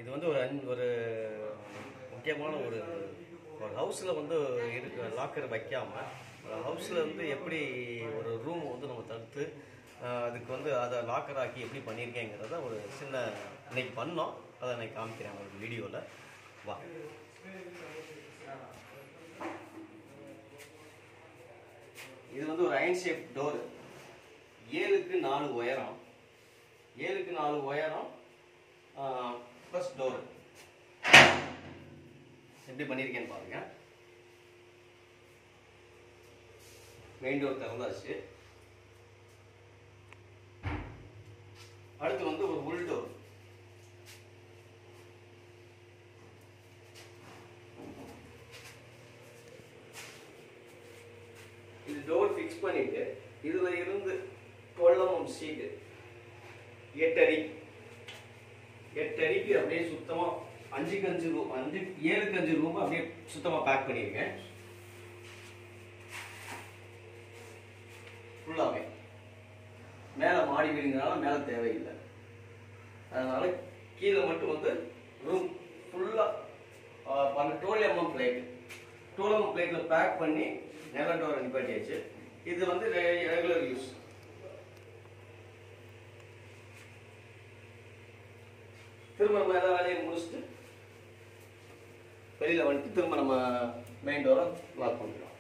இது வந்து ஒரு அஞ்சு ஒரு முக்கியமான ஒரு ஒரு ஹவுஸில் வந்து இருக்க லாக்கர் வைக்காமல் ஒரு ஹவுஸில் வந்து எப்படி ஒரு ரூம் வந்து நம்ம தடுத்து ஆஹ், அதுக்கு வந்து அதை லாக்கர் ஆக்கி எப்படி பண்ணியிருக்கேங்கிறத ஒரு சின்ன இன்னைக்கு பண்ணோம் அதை நான் காமிக்கிறேன் ஒரு வீடியோவில் வா இது வந்து ஒரு அயன் ஷேப் டோர் ஏழுக்கு நாலு உயரம் ஏழுக்கு நாலு உயரம் ப்ளஸ் டோர் எப்படி பண்ணியிருக்கேன்னு பாருங்க மெயின் டோர் திறந்தாச்சு அடுத்து வந்து ஒரு உள் டோர் இது டோர் ஃபிக்ஸ் பண்ணிட்டு இதுல இருந்து கொள்ளமம் சீட்டு எட்டடி எட்டடிக்கு அப்படியே சுத்தமா அஞ்சுக்கு அஞ்சு ரூம் அஞ்சு ஏழுக்கு அஞ்சு ரூம் அப்படியே சுத்தமா பேக் பண்ணிருக்கேன் ஃபுல்லாவே மேல மாடி வீடுங்கிறனால மேல தேவையில்லை அதனால கீழே மட்டும் வந்து ரூம் ஃபுல்லா பண்ண twelve mm blade twelve mm பிளேட்ல பேக் பண்ணி நில டோர் நிப்பாட்டியாச்சு இது வந்து ரெகுலர் யூஸ் திரும்ப நம்ம எல்லா வேலையும் முடிச்சுட்டு வெளியில வந்துட்டு திரும்ப நம்ம மெயின் டோரை லாக் பண்ணிக்கலாம்